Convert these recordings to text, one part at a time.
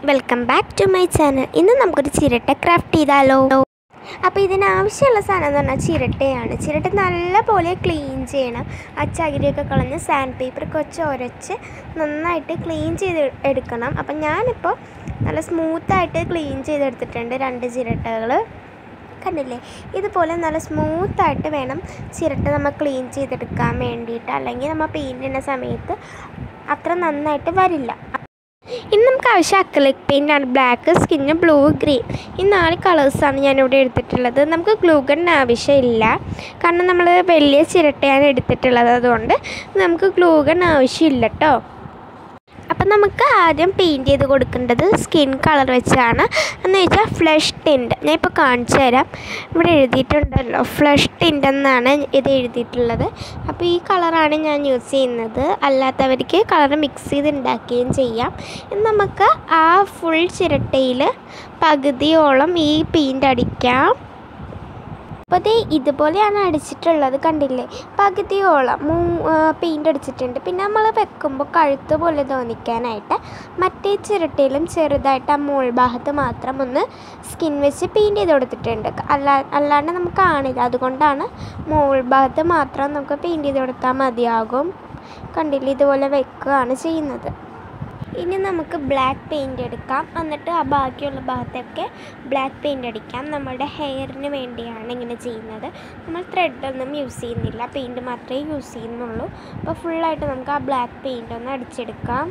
welcome back to my channel ഇന്ന് നമുക്കൊരു ചിരട്ട ക്രാഫ്റ്റ് ചെയ്താലോ അപ്പോൾ ഇതിനാവശ്യമുള്ള സാധനം എന്ന് പറഞ്ഞാൽ ചിരട്ടയാണ് ചിരട്ട നല്ലപോലെ ക്ലീൻ ചെയ്യണം ആ ചകിരിയൊക്കെ കളഞ്ഞ് സാൻഡ് പേപ്പറൊക്കെ വെച്ച് ഉരച്ച് നന്നായിട്ട് ക്ലീൻ ചെയ്ത് എടുക്കണം അപ്പം ഞാനിപ്പോൾ നല്ല സ്മൂത്തായിട്ട് ക്ലീൻ ചെയ്തെടുത്തിട്ടുണ്ട് രണ്ട് ചിരട്ടകൾ കണ്ടില്ലേ ഇതുപോലെ നല്ല സ്മൂത്തായിട്ട് വേണം ചിരട്ട നമ്മൾ ക്ലീൻ ചെയ്തെടുക്കാൻ വേണ്ടിയിട്ട് അല്ലെങ്കിൽ നമ്മൾ പെയിൻറ് ചെയ്യുന്ന സമയത്ത് അത്ര നന്നായിട്ട് വരില്ല ഇനി നമുക്ക് ആവശ്യം അക്രലിക് പെയിൻ്റ് ആണ് ബ്ലാക്ക് സ്കിന്ന് ബ്ലൂ ഗ്രീൻ ഈ നാല് കളേഴ്സാണ് ഞാനിവിടെ എടുത്തിട്ടുള്ളത് നമുക്ക് ഗ്ലൂഗൺ ആവശ്യമില്ല കാരണം നമ്മൾ വലിയ ചിരട്ടയാണ് എടുത്തിട്ടുള്ളത് അതുകൊണ്ട് നമുക്ക് ഗ്ലൂഗൺ ആവശ്യമില്ല കേട്ടോ അപ്പം നമുക്ക് ആദ്യം പെയിൻറ്റ് ചെയ്ത് കൊടുക്കേണ്ടത് സ്കിൻ കളർ വെച്ചാണ് എന്ന് വെച്ചാൽ ഫ്ലഷ് ടിൻറ്റ് ഞാൻ ഇപ്പോൾ കാണിച്ചു തരാം ഇവിടെ എഴുതിയിട്ടുണ്ടല്ലോ ഫ്ലഷ് ടിൻറ്റ് എന്നാണ് ഇത് എഴുതിയിട്ടുള്ളത് അപ്പോൾ ഈ കളറാണ് ഞാൻ യൂസ് ചെയ്യുന്നത് അല്ലാത്തവർക്ക് കളർ മിക്സ് ചെയ്ത് ഉണ്ടാക്കുകയും ചെയ്യാം ഇനി നമുക്ക് ആ ഫുൾ ചിരട്ടയിൽ പകുതിയോളം ഈ പെയിൻറ്റ് അടിക്കാം അപ്പോൾ ദേ ഇതുപോലെയാണ് അടിച്ചിട്ടുള്ളത് കണ്ടില്ലേ പകുതിയോളം മൂ പെയിൻ്റ് അടിച്ചിട്ടുണ്ട് പിന്നെ നമ്മൾ വെക്കുമ്പോൾ കഴുത്ത് പോലെ തോന്നിക്കാനായിട്ട് മറ്റേ ചിരട്ടയിലും ചെറുതായിട്ട് ആ മോൾ ഭാഗത്ത് മാത്രം ഒന്ന് സ്കിൻ വെച്ച് പെയിൻറ്റ് ചെയ്ത് കൊടുത്തിട്ടുണ്ട് അല്ലാ അല്ലാണ്ട് നമുക്ക് കാണില്ല അതുകൊണ്ടാണ് മോൾ ഭാഗത്ത് മാത്രം നമുക്ക് പെയിൻറ്റ് ചെയ്ത് കൊടുത്താൽ മതിയാകും കണ്ടില്ലേ ഇതുപോലെ വെക്കുകയാണ് ചെയ്യുന്നത് ഇനി നമുക്ക് ബ്ലാക്ക് പെയിൻ്റ് എടുക്കാം എന്നിട്ട് ആ ബാക്കിയുള്ള ഭാഗത്തൊക്കെ ബ്ലാക്ക് പെയിൻ്റ് അടിക്കാം നമ്മുടെ ഹെയറിന് വേണ്ടിയാണ് ഇങ്ങനെ ചെയ്യുന്നത് നമ്മൾ ത്രെഡൊന്നും യൂസ് ചെയ്യുന്നില്ല പെയിൻറ് മാത്രമേ യൂസ് ചെയ്യുന്നുള്ളൂ അപ്പോൾ ഫുള്ളായിട്ട് നമുക്ക് ആ ബ്ലാക്ക് പെയിൻ്റ് ഒന്ന് അടിച്ചെടുക്കാം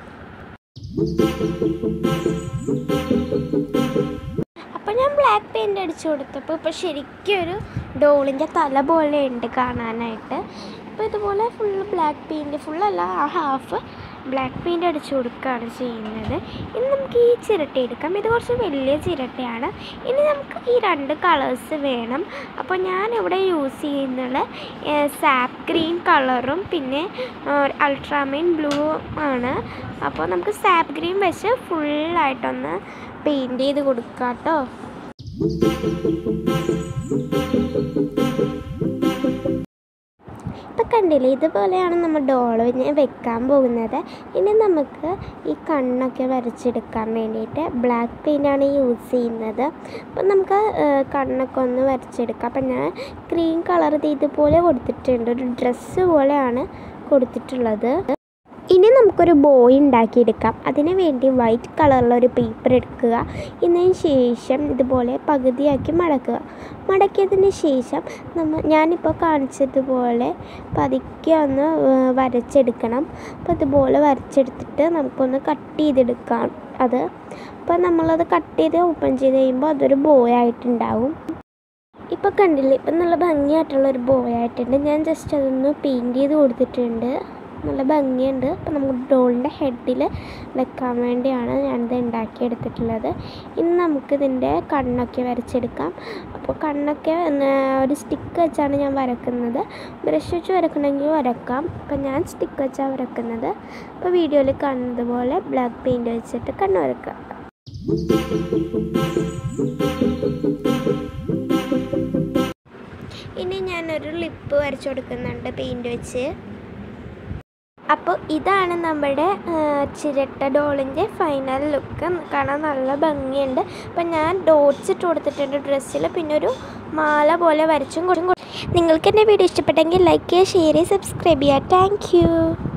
അപ്പോൾ ഞാൻ ബ്ലാക്ക് പെയിൻ്റ് അടിച്ചു കൊടുത്തപ്പോൾ ഇപ്പോൾ ശരിക്കും ഒരു ഡോളിൻ്റെ തല പോലെ ഉണ്ട് കാണാനായിട്ട് അപ്പോൾ ഇതുപോലെ ഫുള്ള് ബ്ലാക്ക് പെയിൻറ്റ് ഫുള്ളല്ല ആ ഹാഫ് ബ്ലാക്ക് പെയിൻ്റ് അടിച്ചു കൊടുക്കുകയാണ് ചെയ്യുന്നത് ഇനി നമുക്ക് ഈ ചിരട്ട എടുക്കാം ഇത് കുറച്ച് വലിയ ചിരട്ടയാണ് ഇനി നമുക്ക് ഈ രണ്ട് കളേഴ്സ് വേണം അപ്പോൾ ഞാനിവിടെ യൂസ് ചെയ്യുന്നത് സാപ്പ് ഗ്രീൻ കളറും പിന്നെ അൾട്രാമൈൻ ബ്ലൂ ആണ് അപ്പോൾ നമുക്ക് സാപ്പ് ഗ്രീൻ വെച്ച് ഫുള്ളായിട്ടൊന്ന് പെയിൻറ്റ് ചെയ്ത് കൊടുക്കാം കേട്ടോ ഇപ്പം കണ്ടില്ലേ ഇതുപോലെയാണ് നമ്മൾ ഡോളിനെ വെക്കാൻ പോകുന്നത് ഇനി നമുക്ക് ഈ കണ്ണൊക്കെ വരച്ചെടുക്കാൻ വേണ്ടിയിട്ട് ബ്ലാക്ക് പെയിൻ്റാണ് യൂസ് ചെയ്യുന്നത് അപ്പം നമുക്ക് കണ്ണൊക്കെ ഒന്ന് വരച്ചെടുക്കാം അപ്പം ഞാൻ ക്രീം കളർ ഇതുപോലെ കൊടുത്തിട്ടുണ്ട് ഒരു ഡ്രസ്സ് പോലെയാണ് കൊടുത്തിട്ടുള്ളത് ഇനി നമുക്കൊരു ബോയ് ഉണ്ടാക്കിയെടുക്കാം അതിന് വേണ്ടി വൈറ്റ് കളറിലൊരു പേപ്പർ എടുക്കുക ഇതിന് ശേഷം ഇതുപോലെ പകുതിയാക്കി മടക്കുക മടക്കിയതിന് ശേഷം നമ്മൾ ഞാനിപ്പോൾ കാണിച്ചതുപോലെ പതുക്കെ ഒന്ന് വരച്ചെടുക്കണം അപ്പോൾ ഇതുപോലെ വരച്ചെടുത്തിട്ട് നമുക്കൊന്ന് കട്ട് ചെയ്തെടുക്കാം അത് അപ്പോൾ നമ്മളത് കട്ട് ചെയ്ത് ഓപ്പൺ ചെയ്ത് കഴിയുമ്പോൾ അതൊരു ബോയ് ആയിട്ടുണ്ടാവും ഇപ്പോൾ കണ്ടില്ലേ ഇപ്പം നല്ല ഭംഗിയായിട്ടുള്ള ഒരു ബോയ് ആയിട്ടുണ്ട് ഞാൻ ജസ്റ്റ് അതൊന്ന് പെയിൻറ്റ് ചെയ്ത് കൊടുത്തിട്ടുണ്ട് നല്ല ഭംഗിയുണ്ട് അപ്പോൾ നമുക്ക് ഡോളിൻ്റെ ഹെഡിൽ വെക്കാൻ വേണ്ടിയാണ് ഞാനിത് ഉണ്ടാക്കിയെടുത്തിട്ടുള്ളത് ഇനി നമുക്കിതിൻ്റെ കണ്ണൊക്കെ വരച്ചെടുക്കാം അപ്പോൾ കണ്ണൊക്കെ ഒരു സ്റ്റിക്ക് വെച്ചാണ് ഞാൻ വരക്കുന്നത് ബ്രഷ് വെച്ച് വരക്കണമെങ്കിൽ വരക്കാം അപ്പോൾ ഞാൻ സ്റ്റിക്ക് വെച്ചാണ് വരക്കുന്നത് അപ്പോൾ വീഡിയോയിൽ കാണുന്നത് പോലെ ബ്ലാക്ക് പെയിൻറ്റ് വെച്ചിട്ട് കണ്ണ് വരക്കുക ഇനി ഞാനൊരു ലിപ്പ് വരച്ചു കൊടുക്കുന്നുണ്ട് പെയിൻറ്റ് വെച്ച് അപ്പോൾ ഇതാണ് നമ്മുടെ ചിരട്ട ഡോളിൻ്റെ ഫൈനൽ ലുക്ക് കാണാൻ നല്ല ഭംഗിയുണ്ട് അപ്പം ഞാൻ ഡോട്ട്സ് ഇട്ട് കൊടുത്തിട്ടുണ്ട് ഡ്രസ്സിൽ പിന്നെ ഒരു മാല പോലെ വരച്ചും കൊടുക്കും നിങ്ങൾക്ക് എൻ്റെ വീഡിയോ ഇഷ്ടപ്പെട്ടെങ്കിൽ ലൈക്ക് ചെയ്യുക ഷെയർ ചെയ്യുക സബ്സ്ക്രൈബ് ചെയ്യുക താങ്ക്